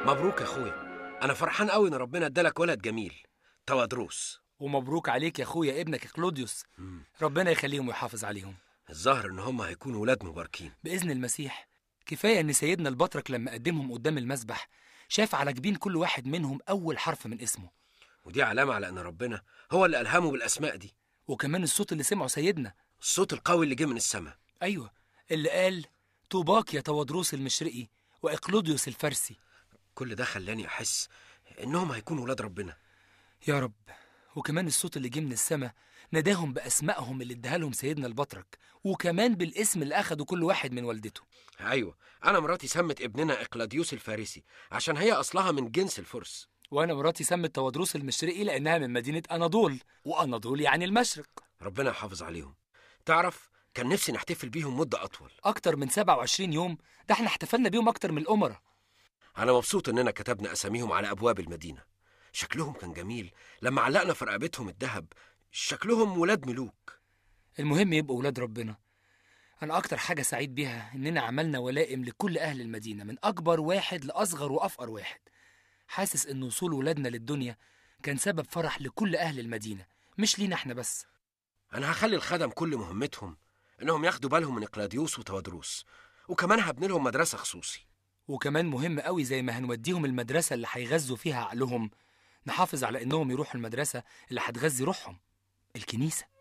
مبروك يا اخويا انا فرحان قوي ان ربنا ادالك ولد جميل توادروس ومبروك عليك يا اخويا ابنك كلوديوس ربنا يخليهم ويحافظ عليهم الظاهر ان هم هيكونوا ولاد مباركين باذن المسيح كفايه ان سيدنا البطرك لما قدمهم قدام المسبح شاف على جبين كل واحد منهم اول حرف من اسمه ودي علامه على ان ربنا هو اللي الهمه بالاسماء دي وكمان الصوت اللي سمعه سيدنا الصوت القوي اللي جه من السماء ايوه اللي قال طوباك يا توادروس المشرقي واقلوديوس الفارسي كل ده خلاني احس انهم هيكونوا ولاد ربنا يا رب وكمان الصوت اللي جه من السماء ناداهم باسمائهم اللي اداها لهم سيدنا البطرك وكمان بالاسم اللي اخده كل واحد من والدته ايوه انا مراتي سمت ابننا اقلاديوس الفارسي عشان هي اصلها من جنس الفرس وانا مراتي سمت توادروس المشرقي لانها من مدينه اناضول واناضول يعني المشرق ربنا يحافظ عليهم تعرف كان نفسي نحتفل بيهم مده اطول اكتر من 27 يوم ده احنا احتفلنا بيهم اكتر من الامراء انا مبسوط اننا كتبنا اساميهم على ابواب المدينه شكلهم كان جميل لما علقنا في رقبتهم الذهب شكلهم ولاد ملوك المهم يبقوا ولاد ربنا انا اكتر حاجه سعيد بيها اننا عملنا ولائم لكل اهل المدينه من اكبر واحد لاصغر وافقر واحد حاسس ان وصول ولادنا للدنيا كان سبب فرح لكل اهل المدينه مش لينا احنا بس انا هخلي الخدم كل مهمتهم انهم ياخدوا بالهم من اقلاديوس وتوادروس وكمان هبني لهم مدرسه خصوصي وكمان مهم قوي زي ما هنوديهم المدرسه اللي هيغذوا فيها عقلهم نحافظ على انهم يروحوا المدرسه اللي هتغذي روحهم الكنيسه